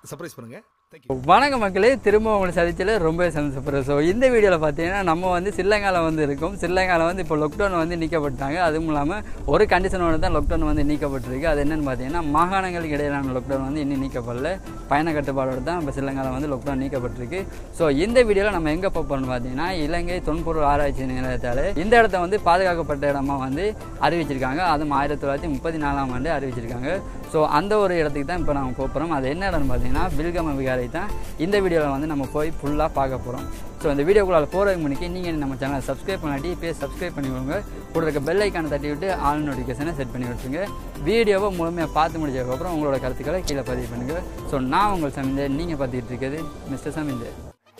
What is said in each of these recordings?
surprise பண்ணுங்க thank you வணக்கம் மக்களே திரும்ப உங்களை சதிச்சல ரொம்ப சந்தோஷப்படுறேன் ஸோ இந்த வீடியோவில் பார்த்தீங்கன்னா நம்ம வந்து ஸ்ரீலங்காவில் வந்து இருக்கோம் ஸ்ரீலங்காவில் வந்து இப்போ லாக்டவுன் வந்து நீக்கப்பட்டாங்க அதுவும் இல்லாமல் ஒரு கண்டிஷனோட தான் லாக்டவுன் வந்து நீக்கப்பட்டிருக்கு அது என்னென்னு பார்த்தீங்கன்னா மாகாணங்களுக்கு இடையிலான லாக்டவுன் வந்து இன்னும் நீக்கப்படல பயண கட்டுப்பாடோடு தான் இப்போ ஸ்ரீலங்காவில் வந்து லாக்டவுன் நீக்கப்பட்டிருக்கு ஸோ இந்த வீடியோவில் நம்ம எங்கே போகிறோம்னு பார்த்தீங்கன்னா இலங்கை தொன்பொருள் ஆராய்ச்சி நிலையத்தால் இந்த இடத்த வந்து பாதுகாக்கப்பட்ட இடமா வந்து அறிவிச்சிருக்காங்க அதுவும் ஆயிரத்தி தொள்ளாயிரத்தி முப்பத்தி நாலாம் ஆண்டு அறிவிச்சிருக்காங்க ஸோ அந்த ஒரு இடத்துக்கு தான் இப்போ நம்ம போகிறோம் அது என்ன இடம்னு பார்த்தீங்கன்னா பில்கம விகாரை தான் இந்த வீடியோவில் வந்து நம்ம போய் ஃபுல்லாக பார்க்க போகிறோம் ஸோ இந்த வீடியோக்குள்ளால் போகிறதுக்கு முன்னாடி நீங்கள் நம்ம சேனலை சப்ஸ்கிரைப் பண்ணாட்டி இப்போ சப்ஸ்கிரைப் பண்ணி விடுங்க கூட இருக்க பெல் ஐக்கானை தட்டி விட்டு ஆல் நோட்டிஃபிகேஷனை செட் பண்ணி விட்டுருங்க வீடியோவை முழுமையாக பார்த்து முடிச்சதுக்கப்புறம் உங்களோட கருத்துக்களை கீழே பதிவு பண்ணுங்கள் ஸோ நான் உங்கள் சமிந்தர் நீங்கள் பார்த்துக்கிட்டு இருக்கிறது மிஸ்டர் சமிந்தர்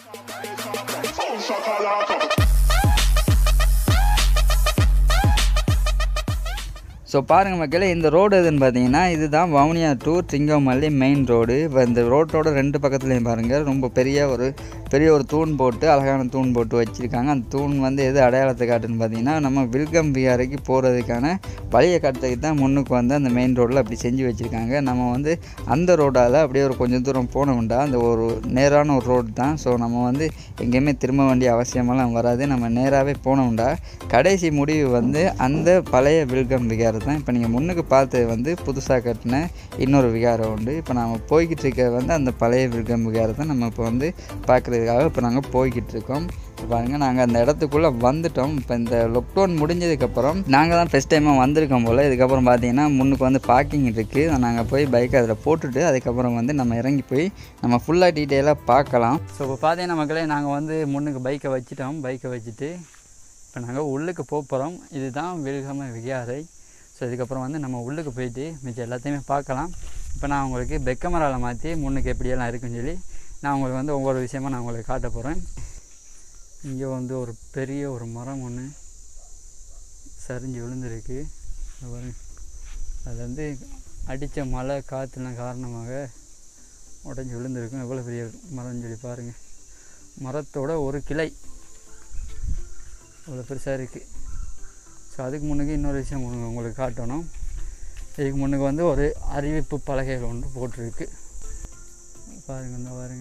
ஸோ பாருங்கள் மக்களே இந்த ரோடு எதுன்னு பார்த்தீங்கன்னா இதுதான் வவுனியா டு திங்கமல்லி மெயின் ரோடு இப்போ இந்த ரோட்டோட ரெண்டு பக்கத்துலேயும் பாருங்கள் ரொம்ப பெரிய ஒரு பெரிய ஒரு தூண் போட்டு அழகான தூண் போட்டு வச்சுருக்காங்க அந்த தூண் வந்து எது அடையாளத்தை காட்டுன்னு பார்த்தீங்கன்னா நம்ம வில்கம் விகாரைக்கு போகிறதுக்கான வழியை காட்டுறதுக்கு தான் முன்னுக்கு வந்து அந்த மெயின் ரோட்டில் அப்படி செஞ்சு வச்சுருக்காங்க நம்ம வந்து அந்த ரோடால் அப்படியே ஒரு கொஞ்சம் தூரம் போனோம்டா அந்த ஒரு நேரான ஒரு ரோடு தான் ஸோ நம்ம வந்து எங்கேயுமே திரும்ப வேண்டிய அவசியமெல்லாம் வராது நம்ம நேராகவே போனோம்டா கடைசி முடிவு வந்து அந்த பழைய வில்கம் விகாரை தான் இப்போ நீங்கள் முன்னுக்கு பார்த்தது வந்து புதுசாக கட்டின இன்னொரு விகாரம் உண்டு இப்போ நம்ம போய்கிட்டு இருக்க வந்து அந்த பழைய வில்கம் விகாரை தான் நம்ம இப்போ வந்து பார்க்குறதுக்காக இப்போ நாங்கள் போய்கிட்டு இருக்கோம் பாருங்கள் நாங்கள் அந்த இடத்துக்குள்ளே வந்துட்டோம் இப்போ இந்த லாக்டவுன் முடிஞ்சதுக்கப்புறம் நாங்கள் தான் ஃபஸ்ட் டைமாக வந்திருக்கோம் போல் இதுக்கப்புறம் பார்த்தீங்கன்னா முன்னுக்கு வந்து பார்க்கிங் இருக்குது நாங்கள் போய் பைக் அதில் போட்டுட்டு அதுக்கப்புறம் வந்து நம்ம இறங்கி போய் நம்ம ஃபுல்லாக டீட்டெயிலாக பார்க்கலாம் ஸோ இப்போ பார்த்தீங்கன்னா மக்களே நாங்கள் வந்து முன்னுக்கு பைக்கை வச்சுட்டோம் பைக்கை வச்சுட்டு இப்போ நாங்கள் உள்ளுக்கு போக போகிறோம் இதுதான் வில்கம விகாரை ஸோ இதுக்கப்புறம் வந்து நம்ம உள்ளுக்கு போயிட்டு மிச்சம் எல்லாத்தையுமே பார்க்கலாம் இப்போ நான் உங்களுக்கு பெக் கேமராவில் மாற்றி முன்னுக்கு எப்படியெல்லாம் இருக்குன்னு சொல்லி நான் உங்களுக்கு வந்து ஒவ்வொரு விஷயமா நான் உங்களுக்கு காட்ட போகிறேன் இங்கே வந்து ஒரு பெரிய ஒரு மரம் ஒன்று சரிஞ்சு விழுந்திருக்கு இங்க பாருங்க அது வந்து அடித்த மழை காற்றுலாம் காரணமாக உடஞ்சி விழுந்திருக்கும் எவ்வளோ பெரிய மரம்னு சொல்லி பாருங்கள் மரத்தோட ஒரு கிளை இவ்வளோ பெருசாக இருக்குது ஸோ அதுக்கு முன்னுக்கு இன்னொரு விஷயம் உங்களுக்கு- உங்களுக்கு காட்டணும் இதுக்கு முன்னுக்கு வந்து ஒரு அறிவிப்பு பலகைகள் ஒன்று போட்டிருக்கு பாருங்க இந்த பாருங்க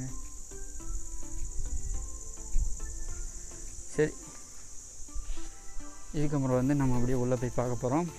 சரி இதுக்கப்புறம் வந்து நம்ம அப்படியே உள்ளே போய் பார்க்க போகிறோம்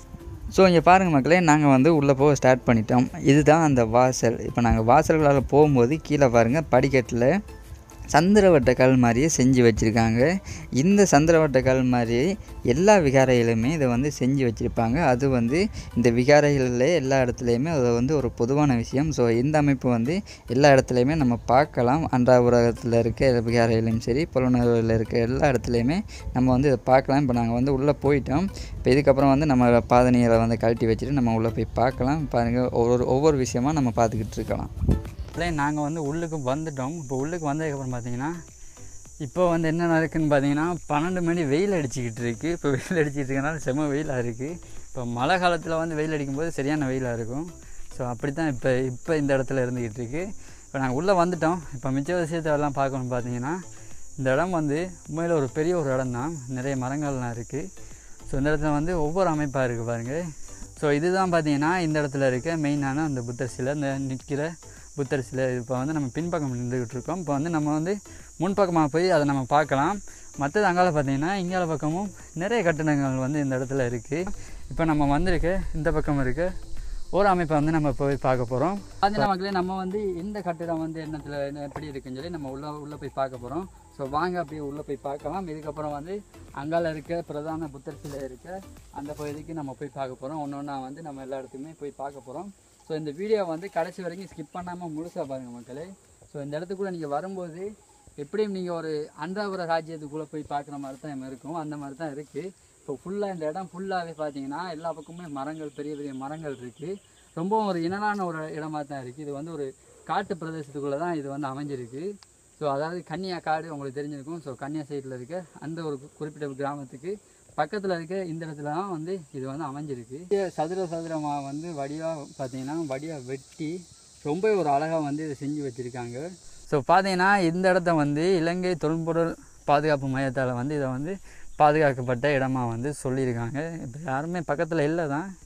ஸோ இங்கே பாருங்கள் மக்களே நாங்கள் வந்து உள்ளே போக ஸ்டார்ட் பண்ணிட்டோம் இதுதான் அந்த வாசல் இப்போ நாங்கள் வாசல்களால் போகும்போது கீழே பாருங்கள் படிக்கட்டில் சந்திரவட்ட கல் மாதிரியே செஞ்சு வச்சுருக்காங்க இந்த சந்திரவட்ட கல் மாதிரி எல்லா விகாரையிலுமே இதை வந்து செஞ்சு வச்சுருப்பாங்க அது வந்து இந்த விகாரைகளில் எல்லா இடத்துலையுமே அது வந்து ஒரு பொதுவான விஷயம் ஸோ இந்த அமைப்பு வந்து எல்லா இடத்துலையுமே நம்ம பார்க்கலாம் அன்றாபுரத்தில் இருக்க விகாரையிலையும் சரி புலனூரில் இருக்க எல்லா இடத்துலையுமே நம்ம வந்து இதை பார்க்கலாம் இப்போ நாங்கள் வந்து உள்ளே போயிட்டோம் இப்போ இதுக்கப்புறம் வந்து நம்ம பாதணிகளை வந்து கழட்டி வச்சுட்டு நம்ம உள்ளே போய் பார்க்கலாம் பாருங்கள் ஒவ்வொரு ஒவ்வொரு விஷயமா நம்ம பார்த்துக்கிட்டு இருக்கலாம் இல்லை நாங்கள் வந்து உள்ளுக்கு வந்துட்டோம் இப்போ உள்ளுக்கு வந்ததுக்கப்புறம் பார்த்தீங்கன்னா இப்போ வந்து என்ன நடக்குன்னு பார்த்தீங்கன்னா பன்னெண்டு மணி வெயில் அடிச்சுக்கிட்டு இருக்குது இப்போ வெயில் அடிச்சிட்டு இருக்கனால செம வெயிலாக இருக்குது இப்போ மழை காலத்தில் வந்து வெயில் அடிக்கும்போது சரியான வெயிலாக இருக்கும் ஸோ அப்படி தான் இப்போ இப்போ இந்த இடத்துல இருந்துக்கிட்டு இருக்கு இப்போ நாங்கள் உள்ளே வந்துட்டோம் இப்போ மிச்ச விஷயத்தை எல்லாம் பார்க்கணும்னு பார்த்தீங்கன்னா இந்த இடம் வந்து உண்மையில் ஒரு பெரிய ஒரு இடம் தான் நிறைய மரங்கள்லாம் இருக்குது ஸோ இந்த இடத்துல வந்து ஒவ்வொரு அமைப்பாக இருக்குது பாருங்கள் ஸோ இதுதான் பார்த்தீங்கன்னா இந்த இடத்துல இருக்க மெயினான அந்த புத்தர் சிலை இந்த நிற்கிற புத்தர் சிலை இப்போ வந்து நம்ம பின்பக்கம் நின்றுக்கிட்டு இருக்கோம் இப்போ வந்து நம்ம வந்து முன்பக்கமாக போய் அதை நம்ம பார்க்கலாம் மற்றது அங்கால பார்த்தீங்கன்னா இங்கால பக்கமும் நிறைய கட்டடங்கள் வந்து இந்த இடத்துல இருக்குது இப்போ நம்ம வந்திருக்க இந்த பக்கம் இருக்க ஒரு அமைப்பை வந்து நம்ம போய் பார்க்க போகிறோம் அது மக்களே நம்ம வந்து இந்த கட்டிடம் வந்து என்னத்தில் என்ன எப்படி இருக்குன்னு சொல்லி நம்ம உள்ள உள்ளே போய் பார்க்க போகிறோம் ஸோ வாங்க அப்படியே உள்ளே போய் பார்க்கலாம் இதுக்கப்புறம் வந்து அங்கால இருக்க பிரதான புத்தர் சிலை இருக்க அந்த பகுதிக்கு நம்ம போய் பார்க்க போகிறோம் ஒன்று ஒன்றா வந்து நம்ம எல்லா இடத்துக்குமே போய் பார்க்க போகிறோம் ஸோ இந்த வீடியோ வந்து கடைசி வரைக்கும் ஸ்கிப் பண்ணாமல் முழுசாக பாருங்கள் மக்களே ஸோ இந்த இடத்துக்குள்ளே நீங்கள் வரும்போது எப்படியும் நீங்கள் ஒரு அன்றாபுர ராஜ்யத்துக்குள்ளே போய் பார்க்குற மாதிரி தான் இருக்கும் அந்த மாதிரி தான் இருக்குது இப்போ ஃபுல்லாக இந்த இடம் ஃபுல்லாகவே பார்த்தீங்கன்னா எல்லா பக்கமுமே மரங்கள் பெரிய பெரிய மரங்கள் இருக்குது ரொம்பவும் ஒரு இனலான ஒரு இடமா தான் இருக்குது இது வந்து ஒரு காட்டு பிரதேசத்துக்குள்ளே தான் இது வந்து அமைஞ்சிருக்கு ஸோ அதாவது கன்னியா காடு உங்களுக்கு தெரிஞ்சிருக்கும் ஸோ கன்னியா சைடில் இருக்க அந்த ஒரு குறிப்பிட்ட கிராமத்துக்கு பக்கத்தில் இருக்க இந்த இடத்துல தான் வந்து இது வந்து அமைஞ்சிருக்கு இது சதுர சதுரமாக வந்து வடிவாக பார்த்தீங்கன்னா வடிவாக வெட்டி ரொம்ப ஒரு அழகாக வந்து இதை செஞ்சு வச்சுருக்காங்க ஸோ பார்த்தீங்கன்னா இந்த இடத்த வந்து இலங்கை தொல்பொருள் பாதுகாப்பு மையத்தால் வந்து இதை வந்து பாதுகாக்கப்பட்ட இடமா வந்து சொல்லியிருக்காங்க இப்போ யாருமே பக்கத்தில் இல்லை தான்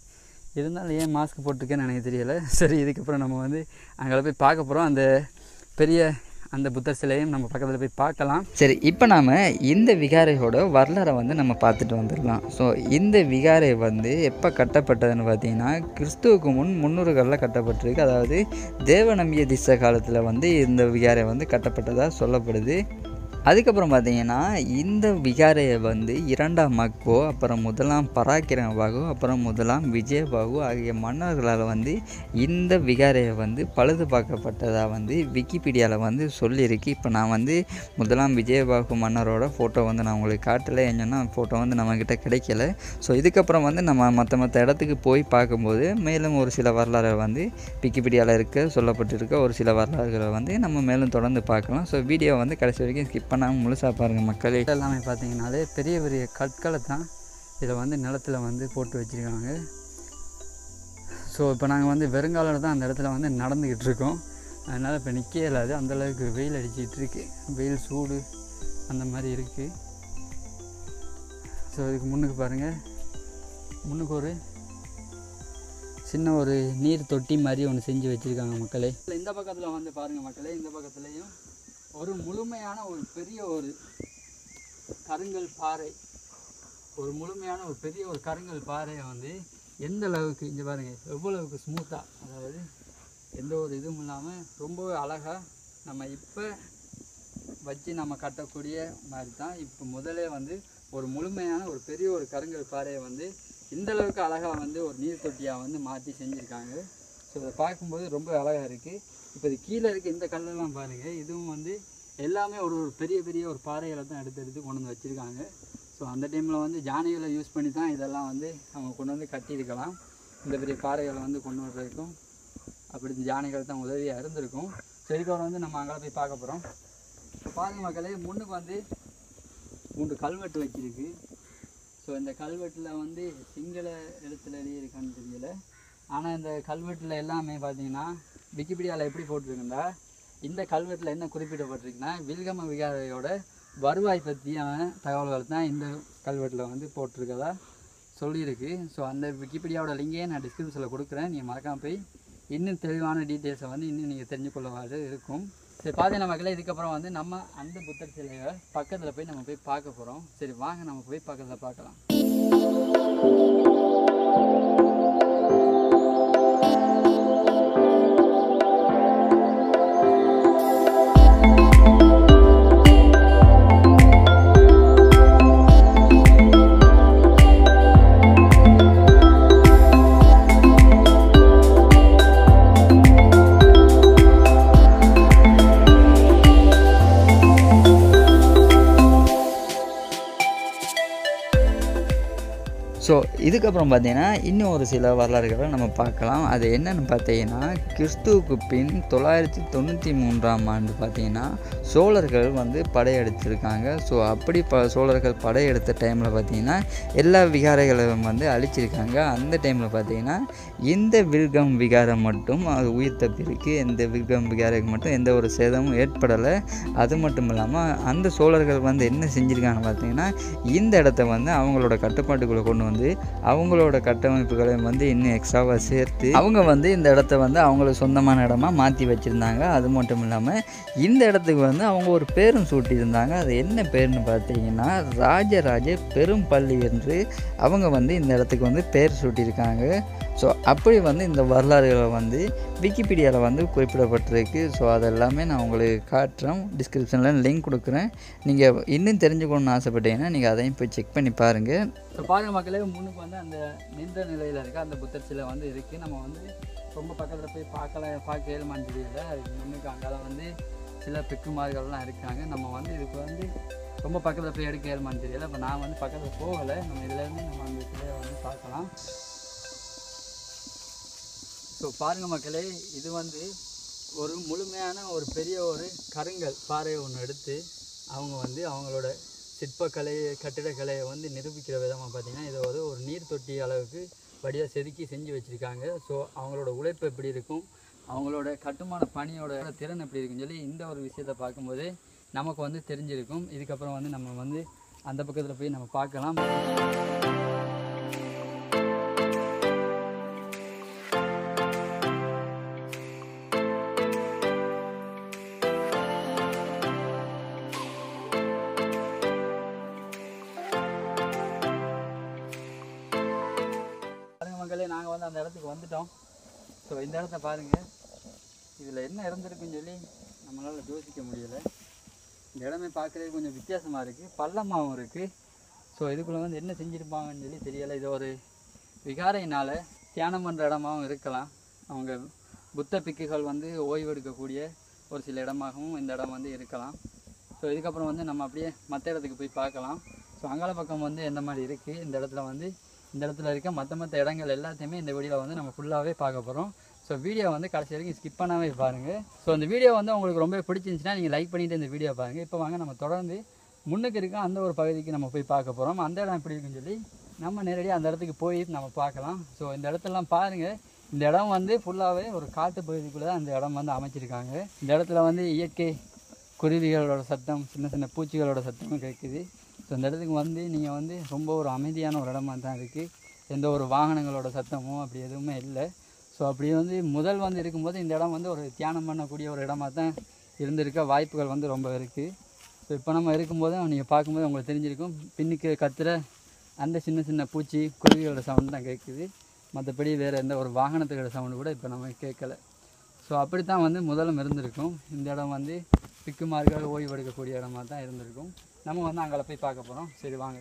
இருந்தாலும் ஏன் மாஸ்க் போட்டிருக்கேன்னு எனக்கு தெரியலை சரி இதுக்கப்புறம் நம்ம வந்து அங்கே போய் பார்க்க போகிறோம் அந்த பெரிய அந்த புத்தர் சிலையும் நம்ம பக்கத்தில் போய் பார்க்கலாம் சரி இப்போ நாம் இந்த விகாரையோட வரலாறை வந்து நம்ம பார்த்துட்டு வந்துடலாம் ஸோ இந்த விகாரை வந்து எப்போ கட்டப்பட்டதுன்னு பார்த்தீங்கன்னா கிறிஸ்துவுக்கு முன் முன்னூறுகளில் கட்டப்பட்டிருக்கு அதாவது தேவ நம்பிய திசை காலத்தில் வந்து இந்த விகாரை வந்து கட்டப்பட்டதாக சொல்லப்படுது அதுக்கப்புறம் பார்த்தீங்கன்னா இந்த விகாரையை வந்து இரண்டாம் மக்போ அப்புறம் முதலாம் பராக்கிரமபாகு அப்புறம் முதலாம் விஜயபாகு ஆகிய மன்னர்களால் வந்து இந்த விகாரையை வந்து பழுது பார்க்கப்பட்டதாக வந்து விக்கிபீடியாவில் வந்து சொல்லியிருக்கு இப்போ நான் வந்து முதலாம் விஜயபாகு மன்னரோட ஃபோட்டோ வந்து நான் உங்களுக்கு காட்டலை என்னன்னா ஃபோட்டோ வந்து நம்மக்கிட்ட கிடைக்கல ஸோ இதுக்கப்புறம் வந்து நம்ம மற்ற மற்ற இடத்துக்கு போய் பார்க்கும்போது மேலும் ஒரு சில வரலாறு வந்து விக்கிபீடியாவில் இருக்க சொல்லப்பட்டிருக்க ஒரு சில வரலாறுகளை வந்து நம்ம மேலும் தொடர்ந்து பார்க்கலாம் ஸோ வீடியோ வந்து கடைசி வரைக்கும் ஸ்கிப் பண்ணாமல் முழுசாக பாருங்கள் மக்களே இது எல்லாமே பார்த்தீங்கனாலே பெரிய பெரிய கற்களை தான் இதில் வந்து நிலத்தில் வந்து போட்டு வச்சுருக்காங்க ஸோ இப்போ நாங்கள் வந்து வெறுங்காலில் தான் அந்த இடத்துல வந்து நடந்துக்கிட்டு இருக்கோம் அதனால் இப்போ நிற்க இயலாது அந்தளவுக்கு வெயில் அடிச்சிட்டு இருக்கு வெயில் சூடு அந்த மாதிரி இருக்குது ஸோ இதுக்கு முன்னுக்கு பாருங்கள் முன்னுக்கு ஒரு சின்ன ஒரு நீர் தொட்டி மாதிரி ஒன்று செஞ்சு வச்சுருக்காங்க மக்களே இந்த பக்கத்தில் வந்து பாருங்கள் மக்களே இந்த பக்கத்துலேயும் ஒரு முழுமையான ஒரு பெரிய ஒரு கருங்கல் பாறை ஒரு முழுமையான ஒரு பெரிய ஒரு கருங்கல் பாறையை வந்து எந்த அளவுக்கு இங்கே பாருங்க எவ்வளவுக்கு ஸ்மூத்தாக அதாவது எந்த ஒரு இதுவும் இல்லாமல் ரொம்பவே அழகாக நம்ம இப்போ வச்சு நம்ம கட்டக்கூடிய மாதிரி தான் இப்போ முதலே வந்து ஒரு முழுமையான ஒரு பெரிய ஒரு கருங்கல் பாறையை வந்து இந்த அளவுக்கு அழகாக வந்து ஒரு நீர் தொட்டியாக வந்து மாற்றி செஞ்சுருக்காங்க ஸோ இதை பார்க்கும்போது ரொம்ப அழகாக இருக்குது இப்போ இது கீழே இருக்க இந்த கல்லெல்லாம் பாருங்கள் இதுவும் வந்து எல்லாமே ஒரு ஒரு பெரிய பெரிய ஒரு பாறைகளை தான் எடுத்து எடுத்து கொண்டு வந்து வச்சுருக்காங்க ஸோ அந்த டைமில் வந்து ஜானைகளை யூஸ் பண்ணி தான் இதெல்லாம் வந்து அவங்க கொண்டு வந்து கட்டியிருக்கலாம் இந்த பெரிய பாறைகளை வந்து கொண்டு வர்றதுக்கும் அப்படி இந்த ஜானைகள் தான் உதவியாக இருந்திருக்கும் ஸோ இதுக்கப்புறம் வந்து நம்ம அங்கே போய் பார்க்க போகிறோம் இப்போ பாருங்க மக்களே முன்னுக்கு வந்து மூன்று கல்வெட்டு வச்சிருக்கு ஸோ இந்த கல்வெட்டில் வந்து சிங்கள எழுத்துல எழுதியிருக்கான்னு தெரியல ஆனால் இந்த கல்வெட்டில் எல்லாமே பார்த்தீங்கன்னா விக்கிபீடியாவில் எப்படி போட்டிருக்குன்னா இந்த கல்வெட்டில் என்ன குறிப்பிடப்பட்டிருக்குன்னா வில்கம விகாரையோட வருவாய் பற்றியான தகவல்கள் தான் இந்த கல்வெட்டில் வந்து போட்டிருக்கதா சொல்லியிருக்கு ஸோ அந்த விக்கிபீடியாவோட லிங்கே நான் டிஸ்கிரிப்ஷனில் கொடுக்குறேன் நீங்கள் மறக்காம போய் இன்னும் தெளிவான டீட்டெயில்ஸை வந்து இன்னும் நீங்கள் தெரிஞ்சு கொள்ளவாறு இருக்கும் சரி பார்த்தீங்கன்னா மக்களே இதுக்கப்புறம் வந்து நம்ம அந்த புத்தர் சிலையை பக்கத்தில் போய் நம்ம போய் பார்க்க போகிறோம் சரி வாங்க நம்ம போய் பக்கத்தில் பார்க்கலாம் ஸோ இதுக்கப்புறம் பார்த்தீங்கன்னா இன்னும் ஒரு சில வரலாறுகளை நம்ம பார்க்கலாம் அது என்னென்னு பார்த்தீங்கன்னா கிறிஸ்துவுக்கு பின் தொள்ளாயிரத்தி தொண்ணூற்றி மூன்றாம் ஆண்டு பார்த்தீங்கன்னா சோழர்கள் வந்து படையெடுத்திருக்காங்க ஸோ அப்படி ப சோழர்கள் படையெடுத்த டைமில் பார்த்தீங்கன்னா எல்லா விகாரைகளையும் வந்து அழிச்சிருக்காங்க அந்த டைமில் பார்த்தீங்கன்னா இந்த வில்கம் விகாரம் மட்டும் அது உயிர் தப்பிருக்கு இந்த வில்கம் விகாரைக்கு மட்டும் எந்த ஒரு சேதமும் ஏற்படலை அது மட்டும் இல்லாமல் அந்த சோழர்கள் வந்து என்ன செஞ்சுருக்காங்க பார்த்தீங்கன்னா இந்த இடத்த வந்து அவங்களோட கட்டுப்பாட்டுக்குள்ளே கொண்டு வந்து அவங்களோட கட்டமைப்புகளை வந்து இன்னும் எக்ஸ்ட்ராவாக சேர்த்து அவங்க வந்து இந்த இடத்த வந்து அவங்களுக்கு சொந்தமான இடமா மாற்றி வச்சுருந்தாங்க அது மட்டும் இல்லாமல் இந்த இடத்துக்கு வந்து அவங்க ஒரு பேரும் சூட்டியிருந்தாங்க அது என்ன பேர்னு பார்த்தீங்கன்னா ராஜராஜ பெரும்பள்ளி என்று அவங்க வந்து இந்த இடத்துக்கு வந்து பேர் சூட்டியிருக்காங்க ஸோ அப்படி வந்து இந்த வரலாறுகளை வந்து விக்கிபீடியாவில் வந்து குறிப்பிடப்பட்டிருக்கு ஸோ அதெல்லாமே நான் உங்களுக்கு காட்டுறேன் டிஸ்கிரிப்ஷனில் லிங்க் கொடுக்குறேன் நீங்கள் இன்னும் தெரிஞ்சுக்கணும்னு ஆசைப்பட்டீங்கன்னா நீங்கள் அதையும் போய் செக் பண்ணி பாருங்கள் ஸோ பாருங்க மக்களே முன்னுக்கு வந்து அந்த நின்ற நிலையில் இருக்க அந்த புத்தர் சிலை வந்து இருக்குது நம்ம வந்து ரொம்ப பக்கத்தில் போய் பார்க்கல பார்க்க ஏழுமான்னு தெரியல அதுக்கு முன்னுக்கு அங்கெல்லாம் வந்து சில பிக்குமார்கள்லாம் இருக்காங்க நம்ம வந்து இதுக்கு வந்து ரொம்ப பக்கத்தில் போய் எடுக்க ஏழுமான்னு தெரியல இப்போ நான் வந்து பக்கத்தில் போகலை நம்ம இதுலேருந்து நம்ம அந்த சிலையை வந்து பார்க்கலாம் ஸோ பாருங்க மக்களே இது வந்து ஒரு முழுமையான ஒரு பெரிய ஒரு கருங்கல் பாறையை ஒன்று எடுத்து அவங்க வந்து அவங்களோட சிற்பக்கலையை கட்டிடக்கலையை வந்து நிரூபிக்கிற விதமாக பார்த்தீங்கன்னா இதை வந்து ஒரு நீர் தொட்டி அளவுக்கு வடியாக செதுக்கி செஞ்சு வச்சுருக்காங்க ஸோ அவங்களோட உழைப்பு எப்படி இருக்கும் அவங்களோட கட்டுமான பணியோட திறன் எப்படி இருக்குன்னு சொல்லி இந்த ஒரு விஷயத்தை பார்க்கும்போது நமக்கு வந்து தெரிஞ்சிருக்கும் இதுக்கப்புறம் வந்து நம்ம வந்து அந்த பக்கத்தில் போய் நம்ம பார்க்கலாம் வந்து அந்த இடத்துக்கு வந்துட்டோம் ஸோ இந்த இடத்த பாருங்கள் இதில் என்ன இருந்திருக்குன்னு சொல்லி நம்மளால் யோசிக்க முடியலை இந்த இடமே பார்க்குறதுக்கு கொஞ்சம் வித்தியாசமாக இருக்குது பள்ளமாகவும் இருக்குது ஸோ இதுக்குள்ளே வந்து என்ன செஞ்சுருப்பாங்கன்னு சொல்லி தெரியலை இது ஒரு விகாரையினால் தியானம் பண்ணுற இடமாவும் இருக்கலாம் அவங்க புத்த பிக்குகள் வந்து ஓய்வு எடுக்கக்கூடிய ஒரு சில இடமாகவும் இந்த இடம் வந்து இருக்கலாம் ஸோ இதுக்கப்புறம் வந்து நம்ம அப்படியே மற்ற இடத்துக்கு போய் பார்க்கலாம் ஸோ அங்கால பக்கம் வந்து எந்த மாதிரி இருக்குது இந்த இடத்துல வந்து இந்த இடத்துல இருக்க மற்ற மற்ற இடங்கள் எல்லாத்தையுமே இந்த வீடியோவில் வந்து நம்ம ஃபுல்லாகவே பார்க்க போகிறோம் ஸோ வீடியோ வந்து கடைசி வரைக்கும் ஸ்கிப் பண்ணாமே பாருங்கள் ஸோ இந்த வீடியோ வந்து உங்களுக்கு ரொம்ப பிடிச்சிருந்துச்சுன்னா நீங்கள் லைக் பண்ணிவிட்டு இந்த வீடியோ பாருங்கள் இப்போ வாங்க நம்ம தொடர்ந்து முன்னுக்கு இருக்க அந்த ஒரு பகுதிக்கு நம்ம போய் பார்க்க போகிறோம் அந்த இடம் எப்படி இருக்குன்னு சொல்லி நம்ம நேரடியாக அந்த இடத்துக்கு போய் நம்ம பார்க்கலாம் ஸோ இந்த இடத்தெல்லாம் பாருங்கள் இந்த இடம் வந்து ஃபுல்லாகவே ஒரு காட்டு பகுதிக்குள்ளே தான் இந்த இடம் வந்து அமைச்சிருக்காங்க இந்த இடத்துல வந்து இயற்கை குருவிகளோட சத்தம் சின்ன சின்ன பூச்சிகளோட சத்தமும் கேட்குது ஸோ இந்த இடத்துக்கு வந்து நீங்கள் வந்து ரொம்ப ஒரு அமைதியான ஒரு இடமா தான் இருக்குது எந்த ஒரு வாகனங்களோட சத்தமோ அப்படி எதுவுமே இல்லை ஸோ அப்படி வந்து முதல் வந்து இருக்கும்போது இந்த இடம் வந்து ஒரு தியானம் பண்ணக்கூடிய ஒரு இடமா தான் இருந்திருக்க வாய்ப்புகள் வந்து ரொம்ப இருக்குது ஸோ இப்போ நம்ம இருக்கும்போது நீங்கள் பார்க்கும்போது உங்களுக்கு தெரிஞ்சிருக்கும் பின்னுக்கு கத்துற அந்த சின்ன சின்ன பூச்சி குருவிகளோட சவுண்ட் தான் கேட்குது மற்றபடி வேறு எந்த ஒரு வாகனத்துகளோட சவுண்டு கூட இப்போ நம்ம கேட்கல ஸோ அப்படி தான் வந்து முதலும் இருந்திருக்கும் இந்த இடம் வந்து பிக்குமார்கள் ஓய்வு எடுக்கக்கூடிய இடமா தான் இருந்திருக்கும் நம்ம வந்து அங்கே போய் பார்க்க போகிறோம் சரி வாங்க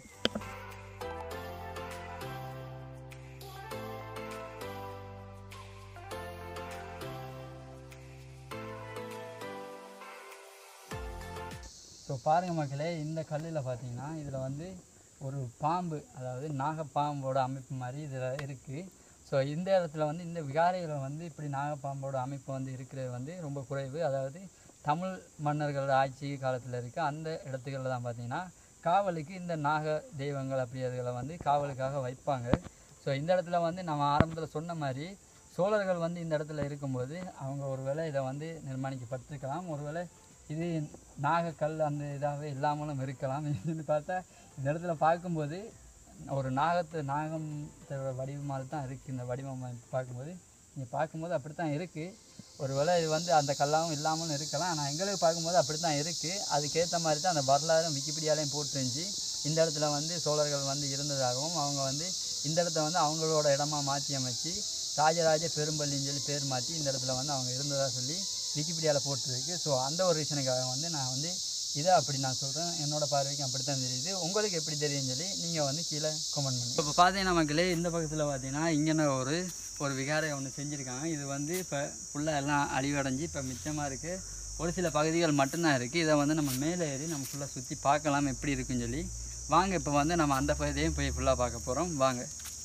ஸோ பாருங்க மக்களே இந்த கல்லில் பார்த்தீங்கன்னா இதில் வந்து ஒரு பாம்பு அதாவது நாகப்பாம்போட அமைப்பு மாதிரி இதில் இருக்குது ஸோ இந்த இடத்துல வந்து இந்த விகாரையில் வந்து இப்படி நாகப்பாம்போட அமைப்பு வந்து இருக்கிறது வந்து ரொம்ப குறைவு அதாவது தமிழ் மன்னர்களோட ஆட்சி காலத்தில் இருக்க அந்த இடத்துகளில் தான் பார்த்தீங்கன்னா காவலுக்கு இந்த நாக தெய்வங்கள் அப்படி அதுகளை வந்து காவலுக்காக வைப்பாங்க ஸோ இந்த இடத்துல வந்து நம்ம ஆரம்பத்தில் சொன்ன மாதிரி சோழர்கள் வந்து இந்த இடத்துல இருக்கும்போது அவங்க ஒருவேளை இதை வந்து நிர்மாணிக்கப்பட்டிருக்கலாம் ஒருவேளை இது நாகக்கல் அந்த இதாகவே இல்லாமலும் இருக்கலாம் இதுன்னு பார்த்தா இந்த இடத்துல பார்க்கும்போது ஒரு நாகத்து நாகத்தோட வடிவமாக தான் இருக்குது இந்த வடிவம் பார்க்கும்போது நீங்கள் பார்க்கும்போது அப்படி தான் இருக்குது ஒருவேளை இது வந்து அந்த கல்லாவும் இல்லாமலும் இருக்கலாம் ஆனால் எங்களுக்கு பார்க்கும்போது அப்படி தான் இருக்குது அதுக்கேற்ற மாதிரி தான் அந்த வரலாறும் விக்கிபீடியாலையும் போட்டுருந்துச்சு இந்த இடத்துல வந்து சோழர்கள் வந்து இருந்ததாகவும் அவங்க வந்து இந்த இடத்த வந்து அவங்களோட இடமா மாற்றி அமைச்சு ராஜராஜ பெரும்பள்ளின்னு சொல்லி பேர் மாற்றி இந்த இடத்துல வந்து அவங்க இருந்ததாக சொல்லி விக்கிபீடியாவில் போட்டிருக்கு ஸோ அந்த ஒரு ரீசனுக்காக வந்து நான் வந்து இதை அப்படி நான் சொல்கிறேன் என்னோட பார்வைக்கு அப்படி தான் தெரியுது உங்களுக்கு எப்படி தெரியும்னு சொல்லி நீங்கள் வந்து கீழே கமெண்ட் பண்ணுங்க இப்போ பார்த்தீங்கன்னா மக்களே இந்த பக்கத்தில் பார்த்தீங்கன்னா இங்கே ஒரு ஒரு விகாரை ஒன்று செஞ்சுருக்காங்க இது வந்து இப்போ ஃபுல்லாக எல்லாம் அழிவடைஞ்சு இப்போ மிச்சமாக இருக்குது ஒரு சில பகுதிகள் மட்டும்தான் இருக்குது இதை வந்து நம்ம மேலே ஏறி நம்ம ஃபுல்லாக சுற்றி பார்க்கலாம் எப்படி இருக்குன்னு சொல்லி வாங்க இப்போ வந்து நம்ம அந்த பகுதியையும் போய் ஃபுல்லாக பார்க்க போகிறோம் வாங்க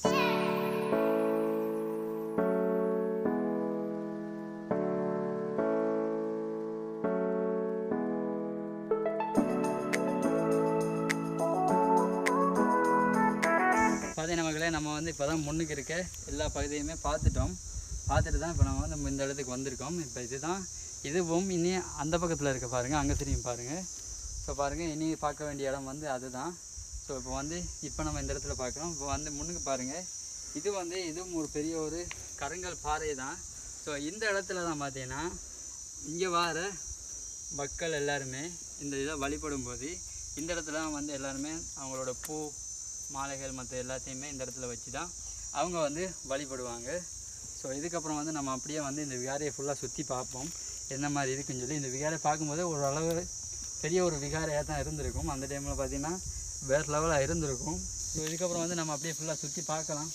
பார்த்தீங்கன்னா மக்களே நம்ம வந்து இப்போ தான் முன்னுக்கு இருக்க எல்லா பகுதியுமே பார்த்துட்டோம் பார்த்துட்டு தான் இப்போ நம்ம வந்து இந்த இடத்துக்கு வந்திருக்கோம் இப்போ இதுதான் இதுவும் இனி அந்த பக்கத்தில் இருக்க பாருங்கள் அங்கே திரும்பி பாருங்கள் ஸோ பாருங்கள் இனி பார்க்க வேண்டிய இடம் வந்து அதுதான் ஸோ இப்போ வந்து இப்போ நம்ம இந்த இடத்துல பார்க்குறோம் இப்போ வந்து முன்னுக்கு பாருங்கள் இது வந்து இதுவும் ஒரு பெரிய ஒரு கருங்கல் பாறை தான் ஸோ இந்த இடத்துல தான் பார்த்தீங்கன்னா இங்கே வர மக்கள் எல்லாருமே இந்த இதை வழிபடும் போது இந்த இடத்துல தான் வந்து எல்லாருமே அவங்களோட பூ மாலைகள் மற்ற எல்லாத்தையுமே இந்த இடத்துல வச்சு தான் அவங்க வந்து வழிபடுவாங்க ஸோ இதுக்கப்புறம் வந்து நம்ம அப்படியே வந்து இந்த விகாரையை ஃபுல்லாக சுற்றி பார்ப்போம் என்ன மாதிரி இருக்குன்னு சொல்லி இந்த விகாரை பார்க்கும்போது ஒரு அளவு பெரிய ஒரு விகாரையாக தான் இருந்திருக்கும் அந்த டைமில் பார்த்தீங்கன்னா வேறு லெவலாக இருந்திருக்கும் ஸோ இதுக்கப்புறம் வந்து நம்ம அப்படியே ஃபுல்லாக சுற்றி பார்க்கலாம்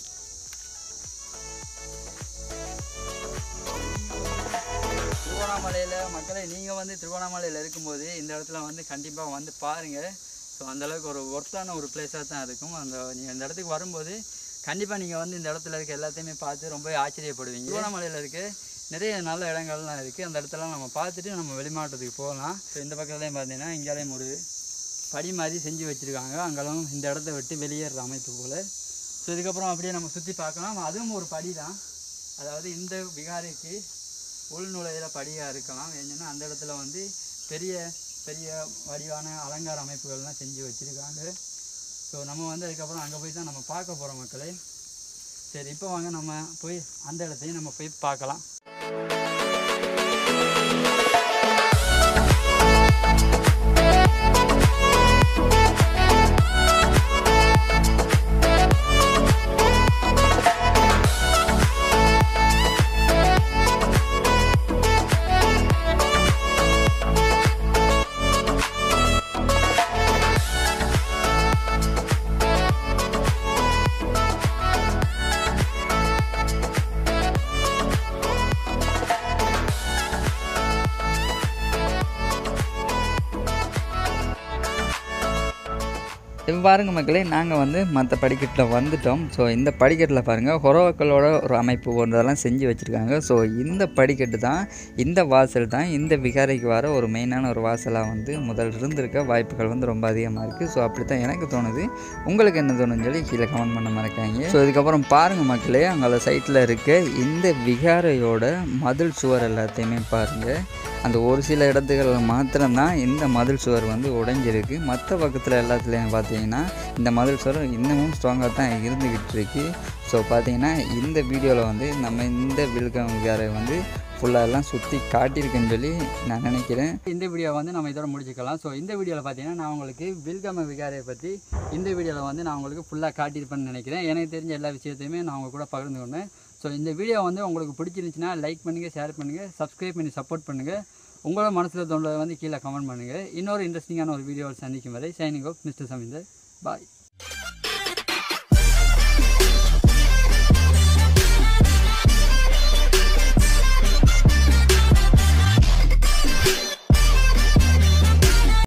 திருவண்ணாமலையில் மக்களை நீங்கள் வந்து திருவண்ணாமலையில் இருக்கும்போது இந்த இடத்துல வந்து கண்டிப்பாக வந்து பாருங்கள் ஸோ அந்தளவுக்கு ஒரு ஒர்த்தான ஒரு பிளேஸாக தான் இருக்கும் அந்த நீங்கள் இந்த இடத்துக்கு வரும்போது கண்டிப்பாக நீங்கள் வந்து இந்த இடத்துல இருக்க எல்லாத்தையுமே பார்த்து ரொம்ப ஆச்சரியப்படுவீங்க திருவண்ணாமலையில் இருக்க நிறைய நல்ல இடங்கள்லாம் இருக்குது அந்த இடத்தெல்லாம் நம்ம பார்த்துட்டு நம்ம வெளிமாவட்டத்துக்கு போகலாம் ஸோ இந்த பக்கத்துலேயும் பார்த்தீங்கன்னா இங்கேயும் ஒரு படி மாதிரி செஞ்சு வச்சுருக்காங்க அங்கெல்லாம் இந்த இடத்த விட்டு வெளியேற அமைப்பு போல் ஸோ இதுக்கப்புறம் அப்படியே நம்ம சுற்றி பார்க்கலாம் அதுவும் ஒரு படி தான் அதாவது இந்த விகாரைக்கு உள்நுழையிற படியாக இருக்கலாம் ஏன்னா அந்த இடத்துல வந்து பெரிய பெரிய வடிவான அலங்கார அமைப்புகள்லாம் செஞ்சு வச்சுருக்காங்க ஸோ நம்ம வந்து அதுக்கப்புறம் அங்கே போய் தான் நம்ம பார்க்க போகிறோம் மக்களே சரி இப்போ வாங்க நம்ம போய் அந்த இடத்தையும் நம்ம போய் பார்க்கலாம் இப்போ பாருங்கள் மக்களே நாங்கள் வந்து மற்ற படிக்கட்டில் வந்துட்டோம் ஸோ இந்த படிக்கட்டில் பாருங்கள் ஹொரோக்களோட ஒரு அமைப்பு போன்றதெல்லாம் செஞ்சு வச்சுருக்காங்க ஸோ இந்த படிக்கட்டு தான் இந்த வாசல் தான் இந்த விகாரைக்கு வர ஒரு மெயினான ஒரு வாசலாக வந்து முதல் இருந்திருக்க வாய்ப்புகள் வந்து ரொம்ப அதிகமாக இருக்குது ஸோ அப்படி தான் எனக்கு தோணுது உங்களுக்கு என்ன தோணுன்னு சொல்லி கீழே கமெண்ட் பண்ண மறக்காங்க ஸோ இதுக்கப்புறம் பாருங்கள் மக்களே அங்கே சைட்டில் இருக்க இந்த விகாரையோட மதில் சுவர் எல்லாத்தையுமே பாருங்கள் அந்த ஒரு சில இடத்துகளில் மாத்திரம்தான் இந்த மதில் சுவர் வந்து உடைஞ்சிருக்கு மற்ற பக்கத்தில் எல்லாத்துலேயும் பார்த்தீங்கன்னா இந்த மதில் சுவர் இன்னமும் ஸ்ட்ராங்காக தான் இருந்துக்கிட்டு இருக்கு ஸோ பார்த்தீங்கன்னா இந்த வீடியோவில் வந்து நம்ம இந்த வில்கம் விகாரை வந்து ஃபுல்லாக எல்லாம் சுற்றி காட்டியிருக்குன்னு சொல்லி நான் நினைக்கிறேன் இந்த வீடியோ வந்து நம்ம இதோட முடிச்சுக்கலாம் ஸோ இந்த வீடியோவில் பார்த்தீங்கன்னா நான் உங்களுக்கு வில்கம விகாரையை பற்றி இந்த வீடியோவில் வந்து நான் உங்களுக்கு ஃபுல்லாக காட்டியிருப்பேன்னு நினைக்கிறேன் எனக்கு தெரிஞ்ச எல்லா விஷயத்தையுமே நான் உங்க கூட பகிர்ந்து கொண்டேன் ஸோ இந்த வீடியோ வந்து உங்களுக்கு பிடிச்சிருந்துச்சுன்னா லைக் பண்ணுங்கள் ஷேர் பண்ணுங்கள் சப்ஸ்கிரைப் பண்ணி சப்போர்ட் பண்ணுங்கள் உங்களோட மனசில் தோன்றதை வந்து கீழே கமெண்ட் பண்ணுங்கள் இன்னொரு இன்ட்ரெஸ்டிங்கான ஒரு வீடியோவில் சந்திக்கும் வரை சைனிங் ஆஃப் மிஸ்டர் சமீந்தர் பாய்